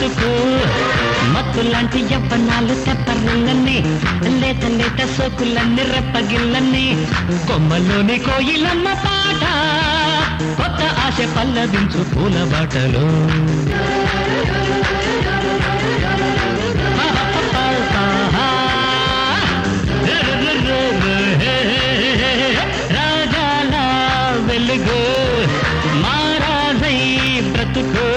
బ్రతుకు మత్తులాంటి యవ్వనాలు తెప్పరిల్లన్నీ లేత లేత సోకులన్నీ రెప్పగిల్లన్నీ కొమ్మలోని కోయిలమ్మ పాట కొత్త ఆశ పల్లవించు పూల బాటలు రాజాల వెలుగు మారాజై బ్రతుకు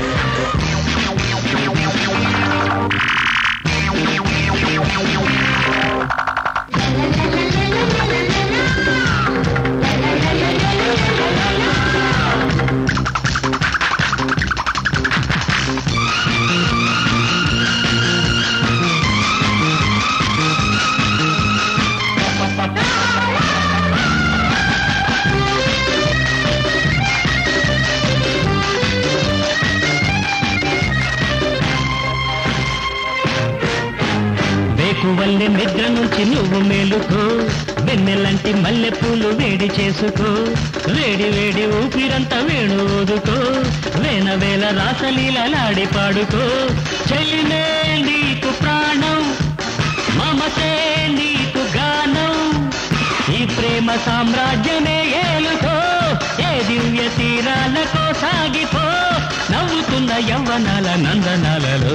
వేకువల్లే నిద్ర నుంచి నువ్వు మేలుకో వెన్నెలంటి మల్లెపూలు వేడి చేసుకో వేడి వేడి ఊపిరంతా వేణు ఊదుకో వేన వేల రాసలీలలాడి పాడుకో చెల్లినే నీకు ప్రాణం మమతే నీకు గానం ఈ ప్రేమ సామ్రాజ్యమే ఏలుకో ఏ దివ్య తీరాలకో సాగిపో నవ్వుతున్న యవ్వనాల నందనాలలో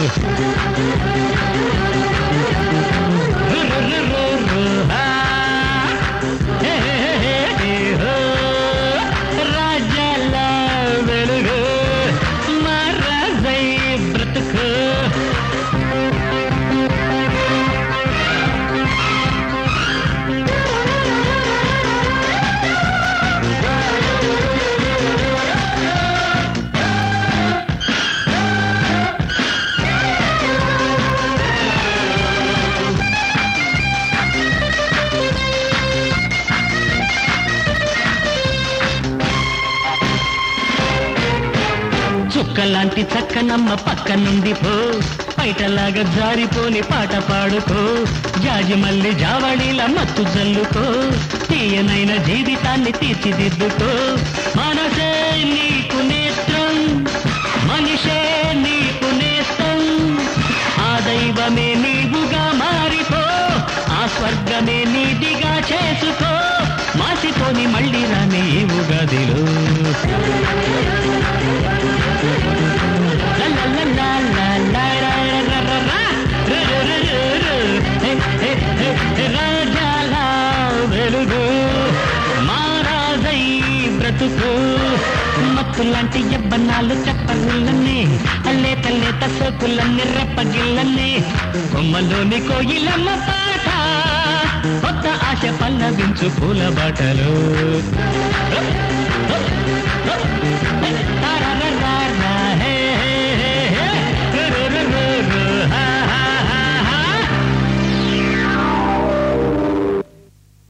రాజ్యాల వెలుగు మరజై బ్రతుకు చుక్కలాంటి చక్కనమ్మ పక్క నుండి పో బయటలాగా జారిపోని పాట పాడుకో జాజి మల్లి జావళీల మత్తు జల్లుకో తీయనైన జీవితాన్ని తీర్చిదిద్దుకో మనసే నీకు నేత్రం మనిషే నీకు నేస్తం ఆ దైవమే నీవుగా మారిపో ఆ స్వర్గమే నీదిగా చేసుకో మాసిపోని మళ్ళీ రాని ఈ ఉగాదిలో రాజాల వెలుగు మారాజై బ్రతుకు మత్తులాంటి యబ్బనాలు చెప్పగుల్లన్నీ లేత లేత సోకులన్నీ రెప్పగిల్లన్నీ కొమ్మలోని కోయిలమ్మ పాట కొత్త ఆశ పల్లవించు పూల బాటలు తారరరా